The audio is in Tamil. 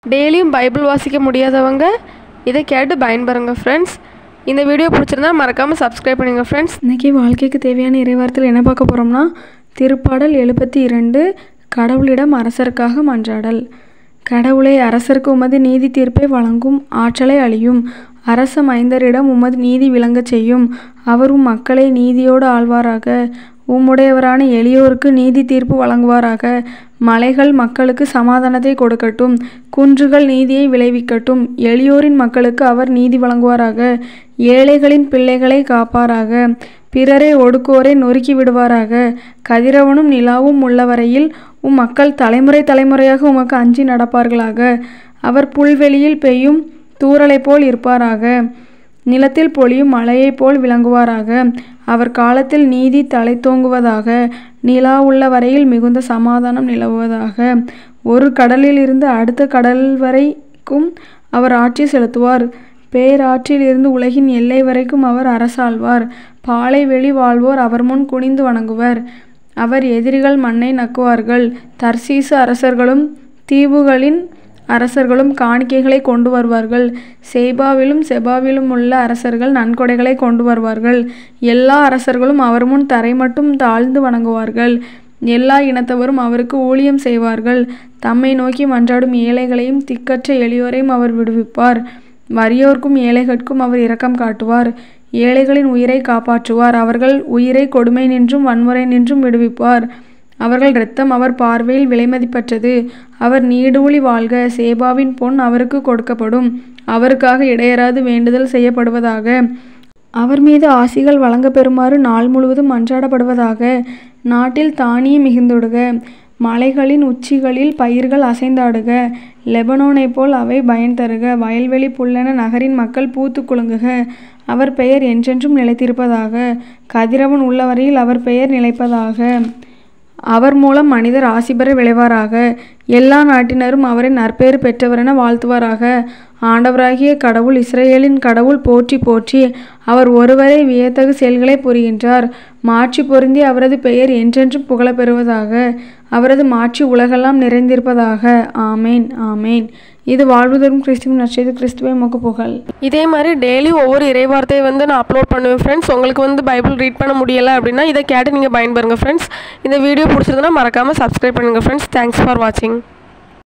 டெய்லியும் பைபிள் வாசிக்க முடியாதவங்க இதை கேட்டு பயன்பெறுங்க ஃப்ரெண்ட்ஸ் இந்த வீடியோ பிடிச்சிருந்தா மறக்காமல் சப்ஸ்கிரைப் பண்ணுங்க ஃப்ரெண்ட்ஸ் இன்றைக்கி வாழ்க்கைக்கு தேவையான இறைவார்த்தையில் என்ன பார்க்க போகிறோம்னா திருப்பாடல் எழுபத்தி இரண்டு கடவுளிடம் அரசருக்காக மன்றாடல் கடவுளை அரசருக்கு உமது நீதி தீர்ப்பை வழங்கும் ஆற்றலை அழியும் அரச மைந்தரிடம் உமது நீதி விளங்கச் செய்யும் அவர் உம் மக்களை நீதியோடு ஆள்வாராக உம்முடையவரான எளியோருக்கு நீதி தீர்ப்பு வழங்குவாராக மலைகள் மக்களுக்கு சமாதானத்தை கொடுக்கட்டும் குன்றுகள் நீதியை விளைவிக்கட்டும் எளியோரின் மக்களுக்கு அவர் நீதி வழங்குவாராக ஏழைகளின் பிள்ளைகளை காப்பாராக பிறரை ஒடுக்குவோரை நொறுக்கி விடுவாராக கதிரவனும் நிலாவும் உள்ளவரையில் உம் மக்கள் தலைமுறை தலைமுறையாக உமக்கு அஞ்சி நடப்பார்களாக அவர் புல்வெளியில் பெய்யும் தூறலைப் போல் இருப்பாராக நிலத்தில் பொழியும் மழையைப் போல் விளங்குவாராக அவர் காலத்தில் நீதி தலைத்தோங்குவதாக நிலா உள்ள வரையில் மிகுந்த சமாதானம் நிலவுவதாக ஒரு கடலில் இருந்து அடுத்த கடல் வரைக்கும் அவர் ஆட்சி செலுத்துவார் பேராற்றில் இருந்து உலகின் எல்லை வரைக்கும் அவர் அரசாழ்வார் பாலை வெளி வாழ்வோர் அவர் முன் குனிந்து வணங்குவர் அவர் எதிரிகள் மண்ணை நக்குவார்கள் தர்சீசு அரசர்களும் தீவுகளின் அரசர்களும் காணிக்கைகளை கொண்டு வருவார்கள் சேபாவிலும் செபாவிலும் உள்ள அரசர்கள் நன்கொடைகளை கொண்டு வருவார்கள் எல்லா அரசர்களும் அவர் முன் தரை மட்டும் தாழ்ந்து வணங்குவார்கள் எல்லா இனத்தவரும் அவருக்கு ஊழியம் செய்வார்கள் தம்மை நோக்கி மன்றாடும் ஏழைகளையும் திக்கற்ற எளியோரையும் அவர் விடுவிப்பார் வறியோர்க்கும் ஏழைகட்கும் அவர் இரக்கம் காட்டுவார் ஏழைகளின் உயிரை காப்பாற்றுவார் அவர்கள் உயிரை கொடுமை நின்றும் வன்முறை நின்றும் விடுவிப்பார் அவர்கள் இரத்தம் அவர் பார்வையில் விலைமதிப்பற்றது அவர் நீடூழி வாழ்க சேபாவின் பொன் அவருக்கு கொடுக்கப்படும் அவருக்காக இடையராது வேண்டுதல் செய்யப்படுவதாக அவர் மீது ஆசிகள் வழங்க பெறுமாறு நாள் முழுவதும் மன்றாடப்படுவதாக நாட்டில் தானியம் மிகுந்துடுக மலைகளின் உச்சிகளில் பயிர்கள் அசைந்தாடுக லெபனோனைப் போல் அவை பயன் தருக வயல்வெளி புல்லென நகரின் மக்கள் பூத்து குலுங்குக அவர் பெயர் என்றென்றும் நிலைத்திருப்பதாக கதிரவன் உள்ளவரையில் அவர் பெயர் நிலைப்பதாக அவர் மூலம் மனிதர் ஆசி பெற விளைவாராக எல்லா நாட்டினரும் அவரை நற்பெயர் பெற்றவரென வாழ்த்துவாராக ஆண்டவராகிய கடவுள் இஸ்ரேலின் கடவுள் போற்றி போற்றி அவர் ஒருவரே வியத்தகு செயல்களை புரிகின்றார் மாட்சி பொருந்தி அவரது பெயர் என்றென்றும் புகழப்பெறுவதாக அவரது மாட்சி உலகெல்லாம் நிறைந்திருப்பதாக ஆமேன் ஆமேன் இது வாழ்வு தரும் கிறிஸ்துவின் நற்செய்தி கிறிஸ்துவை மொக்க புகழ் இதே மாதிரி டெய்லி ஒவ்வொரு இறைவார்த்தையை வந்து நான் அப்லோட் பண்ணுவேன் ஃப்ரெண்ட்ஸ் உங்களுக்கு வந்து பைபிள் ரீட் பண்ண முடியலை அப்படின்னா இதை கேட்டு நீங்கள் பயன்பெறுங்க ஃப்ரெண்ட்ஸ் இந்த வீடியோ பிடிச்சிருந்தனா மறக்காமல் சப்ஸ்கிரைப் பண்ணுங்கள் ஃப்ரெண்ட்ஸ் தேங்க்ஸ் ஃபார் வாட்சிங்